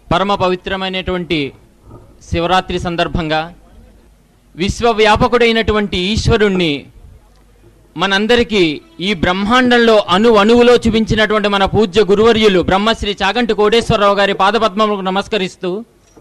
పరమ పవిత్రమైనటువంటి శివరాత్రి సందర్భంగా విశ్వవ్యాపకుడైనటువంటి ఈశ్వరుణ్ణి మనందరికీ ఈ బ్రహ్మాండంలో అణు అణువులో చూపించినటువంటి మన పూజ్య గురువర్యులు బ్రహ్మశ్రీ చాగంటి కోటేశ్వరరావు గారి పాదపద్మములకు నమస్కరిస్తూ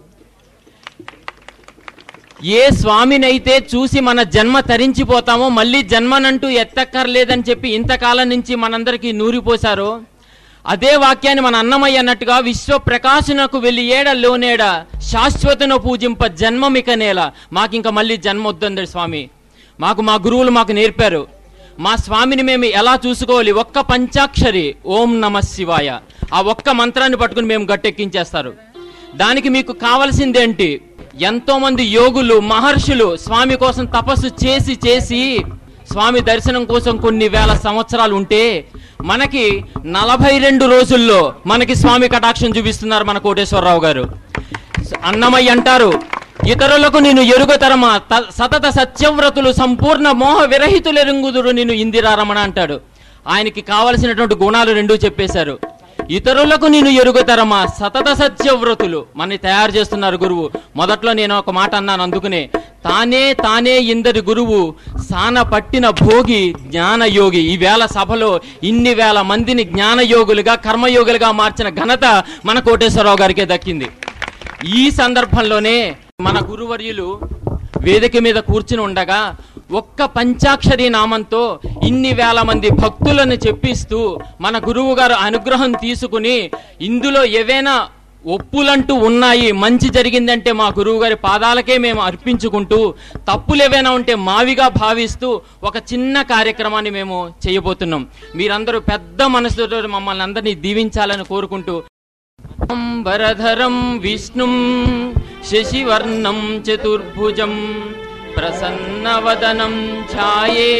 ఏ స్వామినైతే చూసి మన జన్మ తరించిపోతామో మళ్ళీ జన్మనంటూ ఎత్తక్కర్లేదని చెప్పి ఇంతకాలం నుంచి మనందరికీ నూరిపోశారో అదే వాక్యాన్ని మన అన్నమయ్య అన్నట్టుగా విశ్వ ప్రకాశనకు వెళ్ళి ఏడ లోనేడ శాశ్వతను పూజింప జన్మమిక నేల మాకింక మళ్ళీ జన్మ వద్దండి స్వామి మాకు మా గురువులు మాకు నేర్పారు మా స్వామిని మేము ఎలా చూసుకోవాలి ఒక్క పంచాక్షరి ఓం నమ శివాయ ఆ ఒక్క మంత్రాన్ని పట్టుకుని మేము గట్టెక్కించేస్తారు దానికి మీకు కావలసిందేంటి ఎంతో మంది యోగులు మహర్షులు స్వామి కోసం తపస్సు చేసి చేసి స్వామి దర్శనం కోసం కొన్ని వేల సంవత్సరాలు ఉంటే మనకి నలభై రెండు రోజుల్లో మనకి స్వామి కటాక్షం చూపిస్తున్నారు మన కోటేశ్వరరావు గారు అన్నమయ్య అంటారు ఇతరులకు నేను ఎరుగతరమా త- సతత సత్యవ్రతులు సంపూర్ణ మోహ విరహితులెరుంగుదురు నేను ఇందిరారమణ అంటాడు ఆయనకి కావలసినటువంటి గుణాలు రెండూ చెప్పేశారు ఇతరులకు నేను ఎరుగతరమా సతత సత్యవ్రతులు మనని తయారు చేస్తున్నారు గురువు మొదట్లో నేను ఒక మాట అన్నాను అందుకునే తానే తానే ఇందరి గురువు సాన పట్టిన భోగి జ్ఞానయోగి ఈ వేళ సభలో ఇన్ని వేల మందిని జ్ఞానయోగులుగా కర్మయోగులుగా మార్చిన ఘనత మన కోటేశ్వరరావు గారికే దక్కింది ఈ సందర్భంలోనే మన గురువర్యులు వేదిక మీద కూర్చుని ఉండగా ఒక్క పంచాక్షరి నామంతో ఇన్ని వేల మంది భక్తులను చెప్పిస్తూ మన గురువు గారు అనుగ్రహం తీసుకుని ఇందులో ఏవైనా ఒప్పులంటూ ఉన్నాయి మంచి జరిగిందంటే మా గురువు గారి పాదాలకే మేము అర్పించుకుంటూ తప్పులు ఏవైనా ఉంటే మావిగా భావిస్తూ ఒక చిన్న కార్యక్రమాన్ని మేము చేయబోతున్నాం మీరందరూ పెద్ద మనసుతో మమ్మల్ని అందరినీ దీవించాలని కోరుకుంటూ అంబరధరం విష్ణుం శశివర్ణం చతుర్భుజం ప్రసన్నవదనం ఛాయే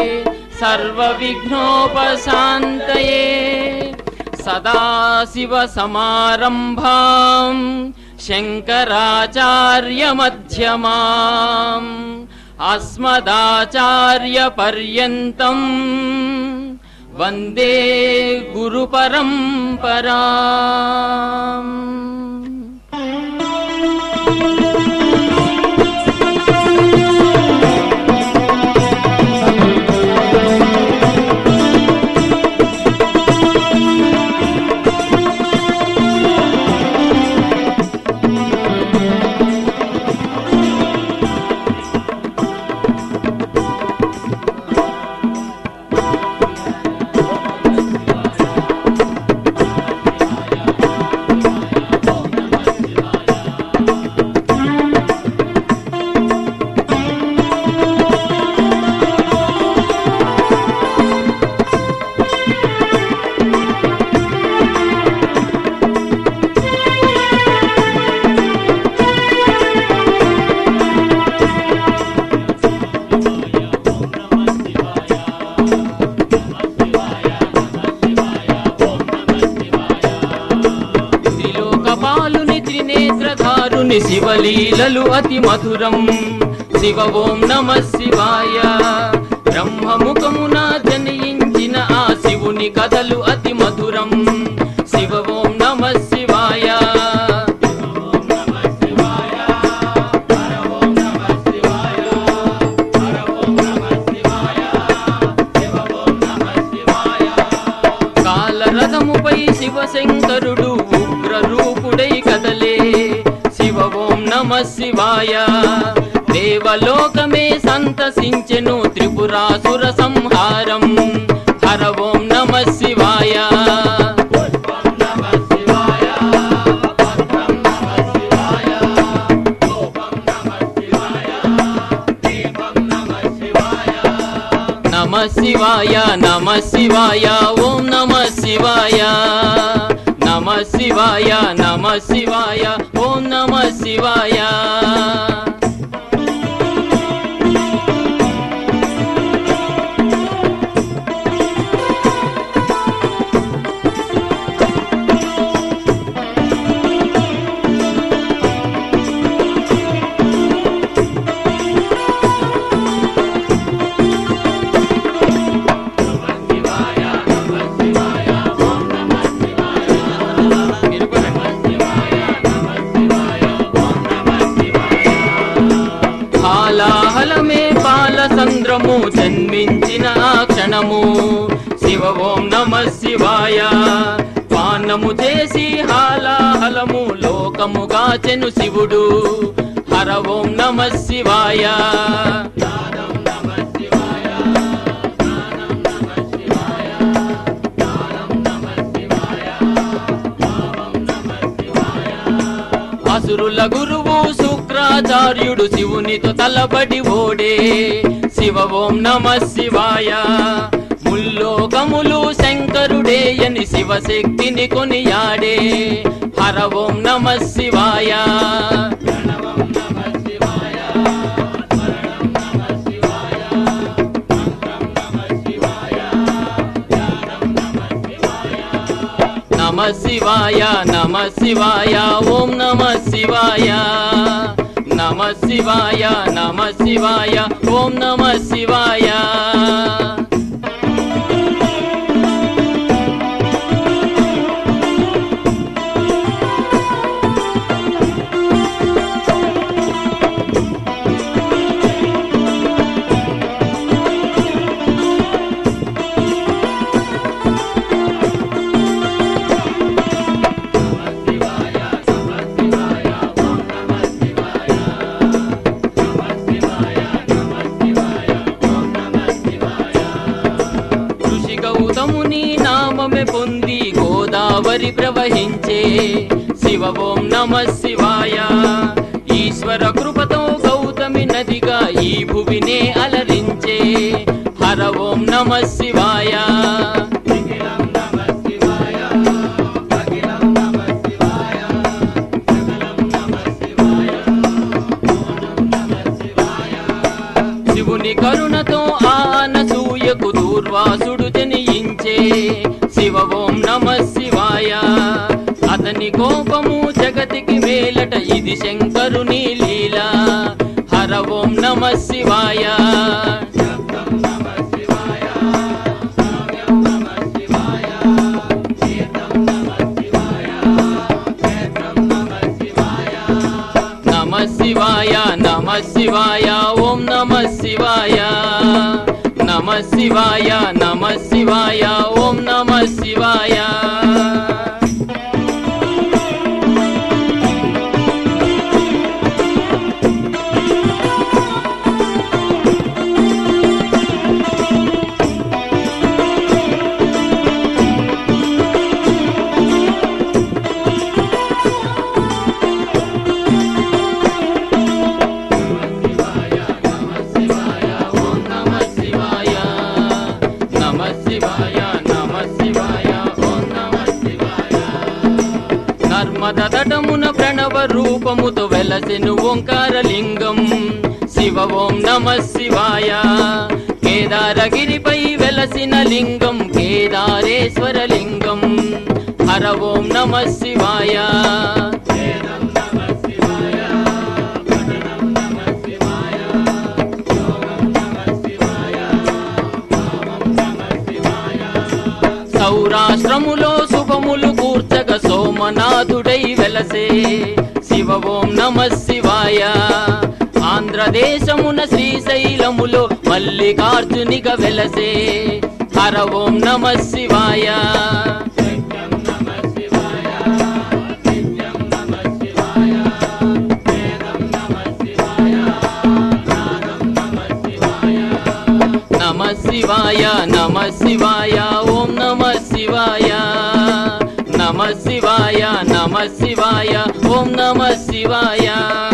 సర్వవిఘ్నోపశాంతయే సదాశివసమారంభాం శంకరాచార్యమధ్యమాం అస్మదాచార్యపర్యంతం వందే గురు పరంపరా త్రిలోకపాలుని త్రినేత్రధారుని శివలీలలు అతి మధురం శివ ఓం నమ శివాయ బ్రహ్మముఖమున జనయించిన ఆ శివుని కథలు అతి మధురం శివ ఓం నమ శివాయ కాలరథముపై శివశంకరుడు ఉగ్ర రూపుడై కదలే శివ ఓం నమ శివాయ దేవలోకమే సంతసించెను త్రిపురాసుర సంహారం హర ఓం నమ శివాయ నమ శివాయ నమ శివాయ ఓం నమ శివాయ నమ శివాయ నమ శివాయ ఓం నమ శివాయ మీరు కూడా హవనము చేసి హాలాహలము లోకముగా చెను శివుడు హర ఓం నమ శివాయ అసురుల గురువు శుక్రాచార్యుడు శివునితో తలబడి ఓడే శివ ఓం నమ శివాయ ముల్లోకములు శంకరుడే అని శివశక్తిని కొనియాడే హర ఓం నమ శివాయ నమ శివాయ నమ శివాయ ఓం నమ శివాయ నమ శివాయ నమ శివాయ ఓం నమ శివాయ ఋషి గౌతముని నామమే పొంది గోదావరి ప్రవహించే శివ ఓం నమ శివాయ ఈశ్వర కృపతో గౌతమి నదిగా ఈ భువినే అలరించే హర ఓం నమ శివాయ శివుని కరుణతో ఆనసూయకు దూర్వాసుడు జనియించే శివ ఓం నమ శివాయ అతని కోపము జగతికి మేలట ఇది శంకరుని లీల హర ఓం నమ శివాయ నమ శివాయ నమ శివాయ ఓం నమ శివాయ నమ శివాయ నమ శివాయ ఓం నమ శివాయ ఓం నమ శివాయ నమ శివాయ నమ శివాయ ఓం నమ శివాయ నర్మద తటమున ప్రణవ రూపముతో వెలసెను ఓంకారలింగం శివ ఓం నమ శివాయ కేదారగిరిపై వెలసిన లింగం కేదారేశ్వర లింగం హర ఓం నమ శివాయ సౌరాష్ట్రములో శుభములు కూర్చగ సోమనాథుడై వెలసే శివ ఓం నమ శివాయ ఆంధ్రదేశమున శ్రీశైలములో మల్లికార్జునిగ వెలసే హర ఓం నమ శివాయ నమ శివాయ నమ శివాయ ఓం నమ శివాయ నమ శివాయ నమ శివాయ ఓం నమ శివాయ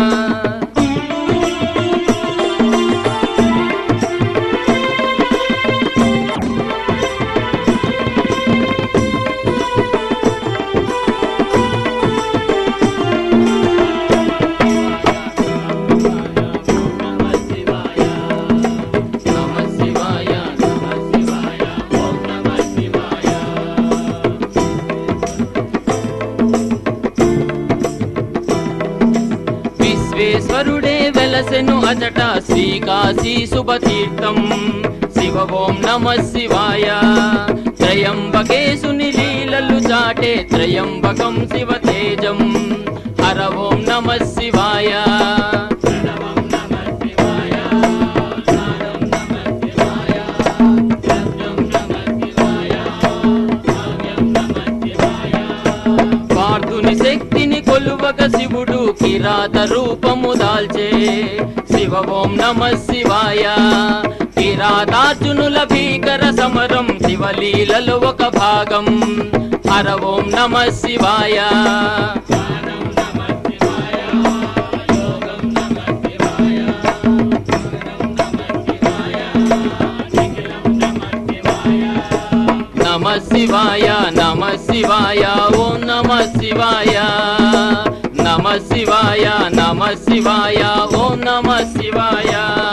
నమ శివాయ నమ శివాయ ఓం నమ శివాయ విశ్వేశ్వరుడే వెలసెను అచట శ్రీకాశీ శుభతీర్థం శివ ఓం నమ శివాయ త్రయంబకేశుని లీలలు చాటే త్రయంబకం శివ తేజం హర ఓం నమ శివాయ కిరాత రూపము దాల్చే శివ ఓం నమ శివాయ కిరాతార్జునుల భీకర సమరం శివలీలలో ఒక భాగం హర ఓం నమ శివాయ నమ శివాయ నమ శివాయ ఓం నమ శివాయ నమ శివాయ నమ శివాయ ఓం నమ శివాయ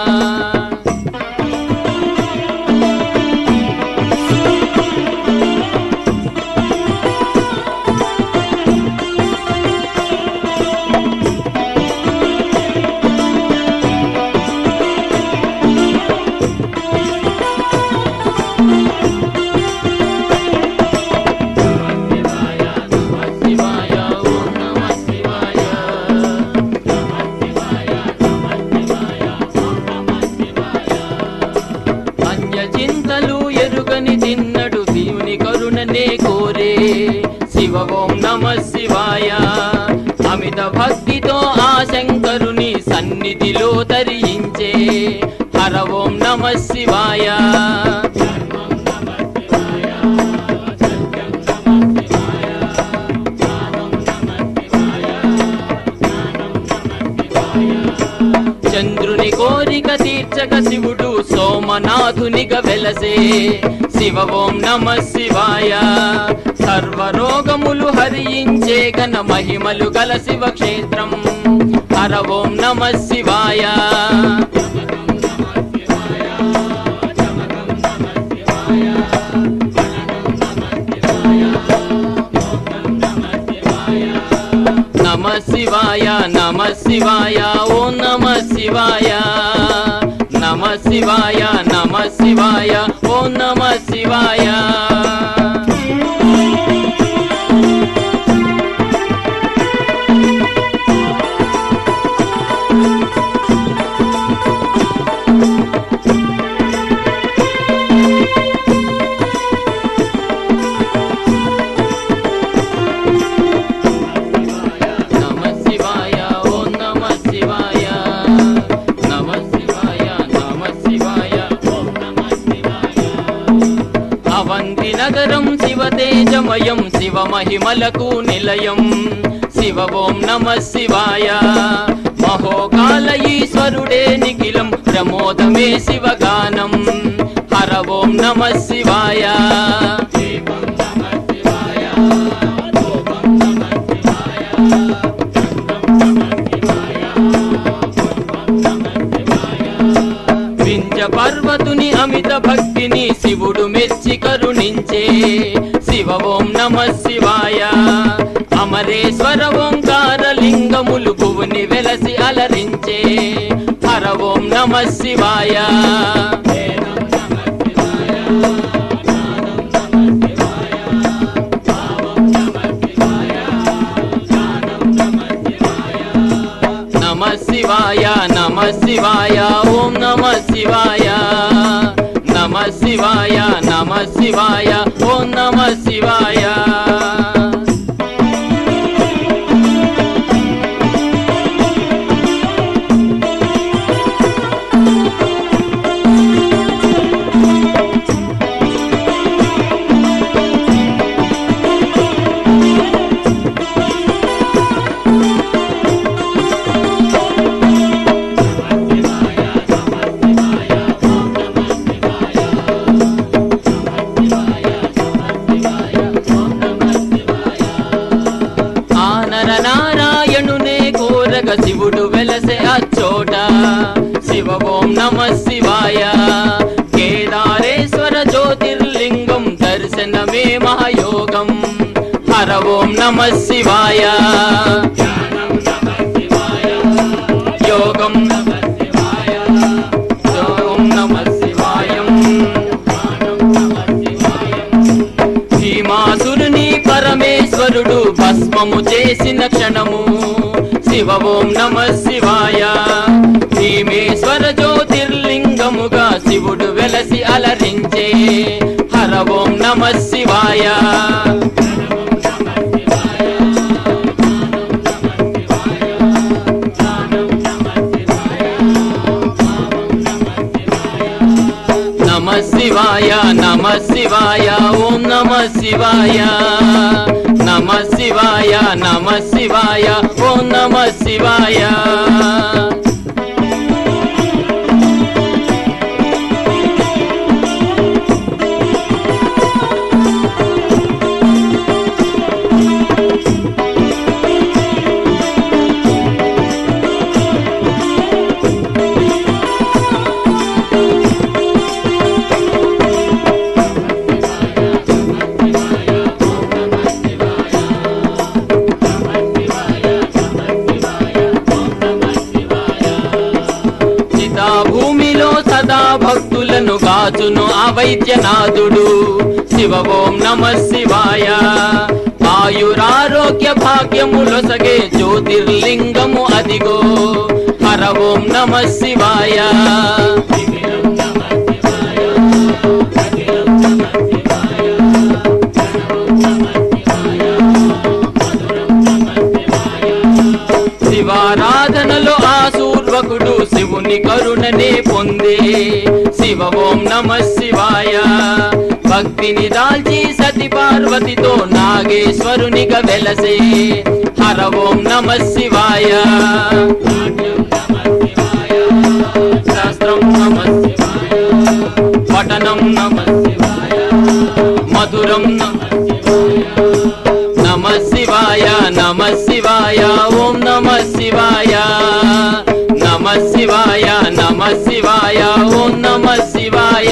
శివాయ ఓం నమ శివాయ అన్య చింతలు ఎరుగని తిన్నడు దేవుని కరుణనే కోరే శివ ఓం నమ శివాయ అమిత భక్తితో ఆ శంకరుని సన్నిధిలో తరించే హర ఓం నమ శివాయ చంద్రుని కోరిక తీర్చక శివుడు సోమనాథునిగా వెలసే శివ ఓం నమ శివాయ సర్వరోగములు హరించే ఘన మహిమలు గల శివ క్షేత్రం హర ఓం నమ శివాయ నమ శివాయ నమ శివాయ ఓ నమ శివాయ నమ శివాయ నమ శివాయ ఓ నమ శివాయ నమ శివాయ ఓ నమ శివాయ నమ శివాయ నమ శివాయ ఓ నమ శివాయ అవంతి నగరం శివ తేజమయం శివ మహిమలకు నిలయం శివ ఓం నమ శివాయ మహోకాల ఈశ్వరుడే నిఖిలం ప్రమోదమే శివగానం హర ఓం నమ శివాయ వింజ పర్వతుని అమిత భక్తిని శివుడు మెచ్చి కరుణించే శివ ఓం నమ శివాయ అమరేశ్వర ఓంకార లింగములు భువుని వెలసి అలరించే హర ఓం నమ శివాయ నమ శివాయ నమ శివాయ ఓం నమ శివాయ నమ శివాయ నమ శివాయ ఓం నమ శివాయ ఆ నర నారాయణునే కోరగ శివుడు వెలసే అచ్చోట శివ ఓం నమ శివాయ కేదారేశ్వర జ్యోతిర్లింగం దర్శనమే మహాయోగం హర ఓం నమ శివాయ యోగం ఓం నమ శివాయం భీమాసురుని పరమేశ్వరుడు భస్మము చేసిన క్షణము శివ ఓం నమ శివాయ భీమేశ్వర జ్యోతిర్లింగముగా శివుడు వెలసి అలరించే హర ఓం నమ శివాయ శివాయ నమ శివాయ నమ శివాయ ఓం నమ శివాయ చితా భూమిలో సదా భక్తులను గాచును ఆ వైద్యనాథుడు శివ ఓం నమ శివాయ ఆయురారోగ్య భాగ్యములొసగే జ్యోతిర్లింగము అదిగో హర ఓం నమ శివాయ శివారాధనలో ఆ సూర్వకుడు శివుని కరుణనే పొందే శివ ఓం నమ శివాయ భక్తిని దాల్చి సతి పార్వతితో నాగేశ్వరునిగా వెలసే హర ఓం నమ శివాయ శాస్త్రం నమ శివాయ పఠనం నమ శివాయ మధురం నమ నమ శివాయ నమ శివాయ ఓం నమ శివాయ నమ శివాయ నమ శివాయ ఓం నమ శివాయ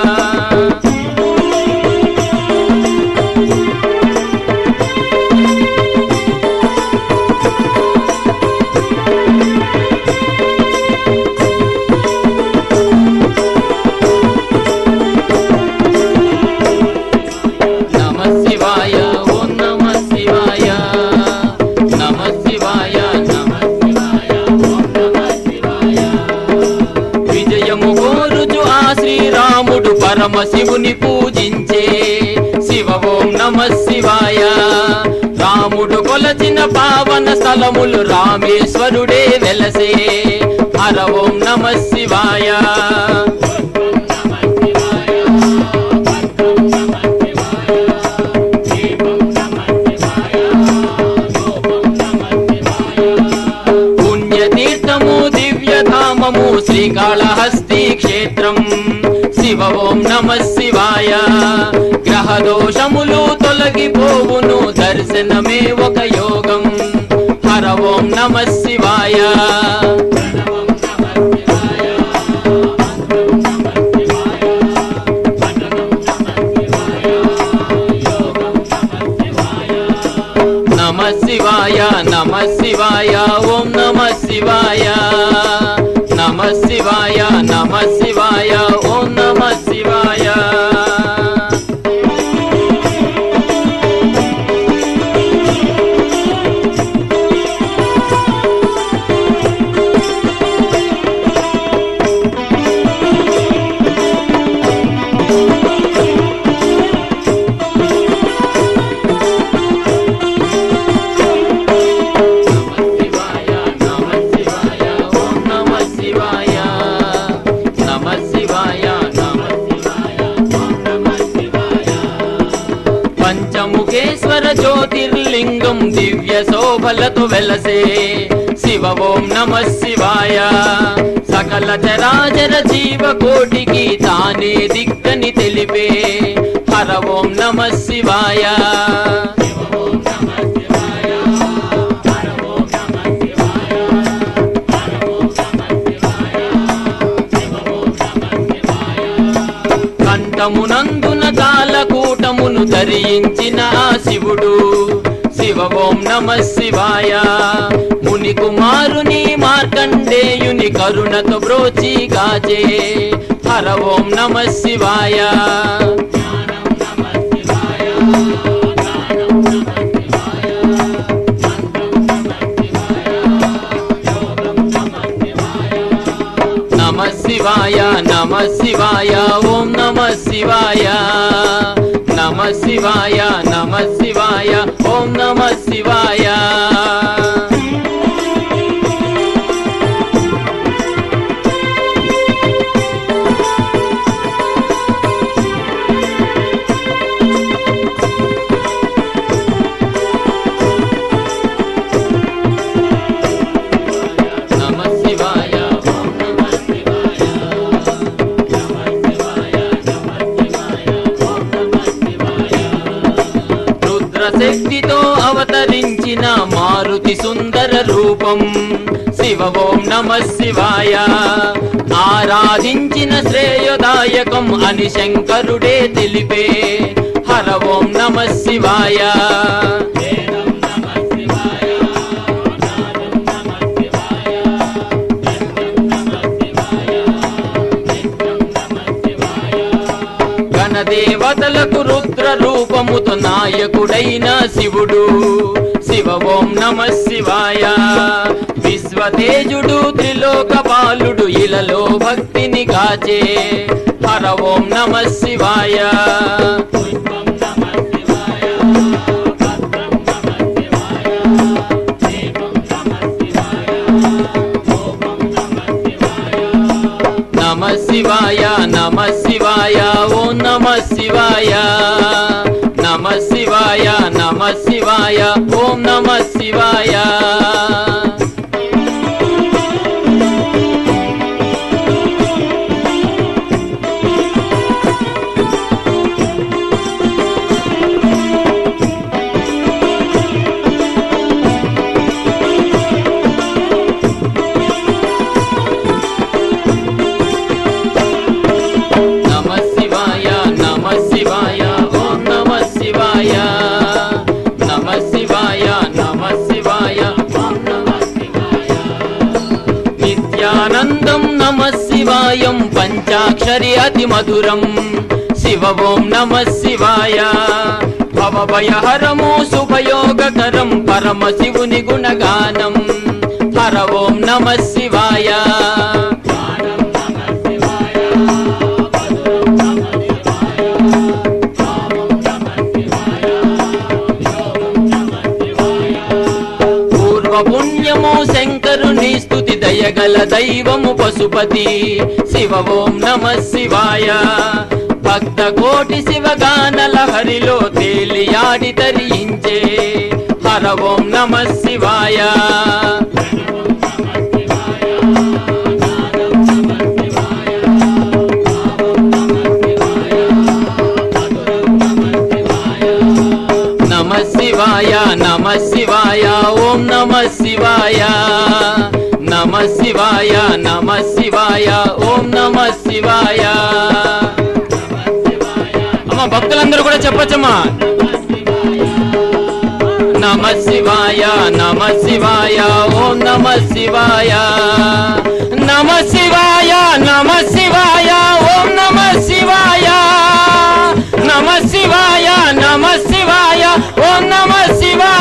నమ శివాయ ఓం నమ శివాయ నమ శివాయ నమ శివాయ ఓం నమ శివాయ విజయము కోరుచు ఆ శ్రీరాముడు పరమశివుని పూజించే శివ ఓం నమ శివాయ రాముడు కొలచిన పావన స్థలములు రామేశ్వరుడే వెలసే హర ఓం నమ శివాయ పుణ్యతీర్థము దివ్యధామము శ్రీకాళహస్తి క్షేత్రం శివ ఓం నమ శివాయ గ్రహ దోషములు తొలగిపోవును దర్శనమే ఒక యోగం హర ఓం నమ శివాయ నమ శివాయ నమ శివాయ ఓం నమ శివాయ నమ శివాయ నమ శివాయ ఓం నమ శివాయ శివాయ నమ శివాయ ఓం నమ శివాయ నమ శివాయ నమ శివాయ ఓం నమ శివాయ పంచముఖేశ్వర జ్యోతిర్లింగం దివ్య శోభలతో వెలసే శివ ఓం నమ శివాయ సకల చరాచర జీవ కోటికి తానే దిక్కని తెలిపే హర ఓం నమ శివాయ కంఠమునందున కాలకూటమును ధరించిన ఆ శివుడు శివ ఓం నమ శివాయ ముని కుమారుని మార్కండేయుని కరుణతో బ్రోచి గాచే హర ఓం నమ శివాయ నమ శివాయ నమ శివాయ ఓం నమ శివాయ నమ శివాయ నమ శివాయ ఓం నమ శివాయ ధరించిన మారుతి సుందర రూపం శివ ఓం నమ శివాయ ఆరాధించిన శ్రేయోదాయకం అని శంకరుడే తెలిపే హర ఓం నమ శివాయ గణదేవతలకు రుద్ర రూపముతో నాయకుడైన శివుడు శివ ఓం నమ శివాయ విశ్వతేజుడు త్రిలోక బాలుడు ఇలలో భక్తిని కాచే హర ఓం నమ శివాయ నమ శివాయ నమ శివాయ ఓ నమ శివాయ నమ శివాయ నమ శివాయ ఓం నమ శివాయ నమ శివాయ నమ శివాయ ఓం నమ శివాయ నమ శివాయ నమ శివాయ ఓం నమ శివాయ నిత్యానందం నమ శివాయం పంచాక్షరి అతి మధురం శివ ఓం నమ శివాయ భవభయహరము శుభయోగకరం పరమ శివుని గుణగానం హర ఓం నమ శివాయ పూర్వ పుణ్యము శంకరుని స్తుతి దయగల దైవము పశుపతి శివ ఓం నమ శివాయ భక్త కోటి శివగానల హరిలో తేలియాడి తరించే హర ఓం నమ శివాయ నమ శివాయ నమ శివాయ ఓం నమ శివాయ నమ శివాయ నమ శివాయ ఓం నమ శివాయ అమ్మ భక్తులందరూ కూడా చెప్పొచ్చమ్మా నమ శివాయ నమ శివాయ ఓం నమ శివాయ నమ శివాయ నమ శివాయ ఓం నమ శివాయ నమ శివాయ నమ శివాయ ఓం నమ శివాయ